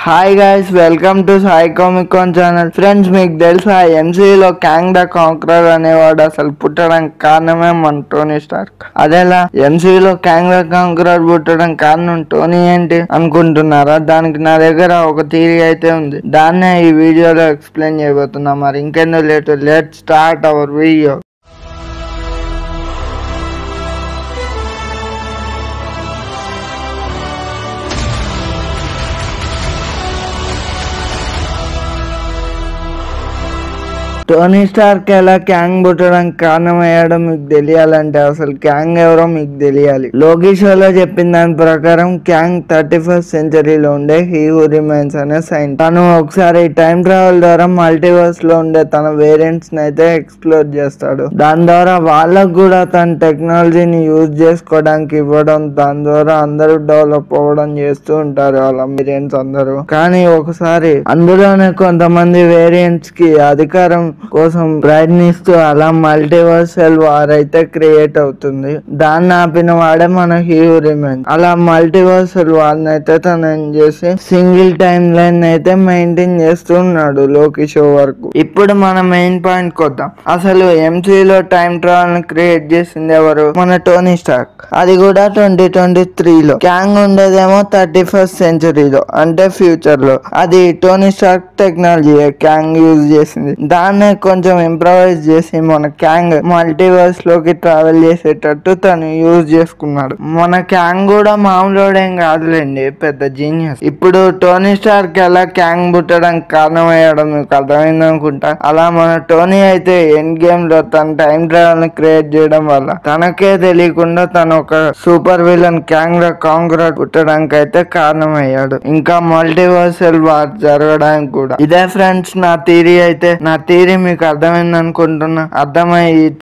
hi guys welcome to Sai comic con channel friends మీకు తెలుసా ఎంసీలో Kang the conqueror అనేవాడు అసలు పుట్టడానికి కారణమే మన టోనీ స్టార్క్ అదేలా ఎంసీలో క్యాంగ్ ద కాంక్రర్ పుట్టడం కారణం టోనీ ఏంటి అనుకుంటున్నారా దానికి నా దగ్గర ఒక థీరీ అయితే ఉంది దాన్నే ఈ వీడియోలో ఎక్స్ప్లెయిన్ చేయబోతున్నా మరి ఇంకెందుకు late let start our video Tony Stark ఎలా క్యాంగ్ పుట్టడానికి కారణమయ్యాడో మీకు తెలియాలంటే అసలు క్యాంగ్ ఎవరో మీకు తెలియాలి లోకి షోలో చెప్పిన దాని ప్రకారం క్యాంగ్ థర్టీ ఫస్ట్ సెంచరీలో ఉండే హీ హూ రిమైన్స్ అనే సైన్ తను ఒకసారి టైం ట్రావెల్ ద్వారా మల్టీవర్స్ లో ఉండే తన వేరియంట్స్ ని అయితే ఎక్స్ప్లోర్ చేస్తాడు దాని ద్వారా వాళ్ళకు కూడా తన టెక్నాలజీని యూజ్ చేసుకోవడానికి ఇవ్వడం దాని ద్వారా అందరూ డెవలప్ అవ్వడం చేస్తూ ఉంటారు వాళ్ళ వేరియంట్స్ అందరూ కానీ ఒకసారి అందులోనే కొంతమంది వేరియంట్స్ కి అధికారం కోసం ప్రయత్నిస్తూ అలా మల్టీవర్సల్ వార్ అయితే క్రియేట్ అవుతుంది దాన్ని ఆపిన వాడే మన హీరో రిమైన్ అలా మల్టీవర్సల్ వార్ అయితే తను ఏం చేసి సింగిల్ టైం లైన్ అయితే మెయింటైన్ చేస్తూ ఉన్నాడు లోకి షో వరకు ఇప్పుడు మన మెయిన్ పాయింట్ కొద్దాం అసలు ఎంసీలో టైం ట్రావెల్ ని క్రియేట్ చేసింది ఎవరు మన టోనీ స్టార్క్ అది కూడా ట్వంటీ ట్వంటీ త్రీలో క్యాంగ్ ఉండేదేమో థర్టీ ఫస్ట్ సెంచరీలో అంటే ఫ్యూచర్ లో అది Tony Stark technology Kang use చేసింది దాన్నే కొంచెం ఇంప్రవైజ్ చేసి మన క్యాంగ్ మల్టీవర్స్ లోకి ట్రావెల్ చేసేటట్టు తను యూజ్ చేసుకున్నాడు మన క్యాంగ్ కూడా మామూలుడేం కాదులేండి పెద్ద జీనియస్ ఇప్పుడు టోనీ స్టార్క్ ఎలా క్యాంగ్ పుట్టడానికి కారణమయ్యాడో మీకు అర్థమైంది అనుకుంటా అలా మన టోనీ అయితే ఎండ్ గేమ్ లో తన టైం ట్రావెల్ ని క్రియేట్ చేయడం వల్ల తనకే తెలియకుండా తను ఒక super villain Kang the conqueror పుట్టడానికి అయితే కారణమయ్యాడు ఇంకా మల్టీవర్సల్ వార్ జరగడానికి కూడా ఇదే ఫ్రెండ్స్ నా థీరీ అయితే నా థీరీ మీకు అర్థమైంది అనుకుంటున్నా అర్థమై ఈ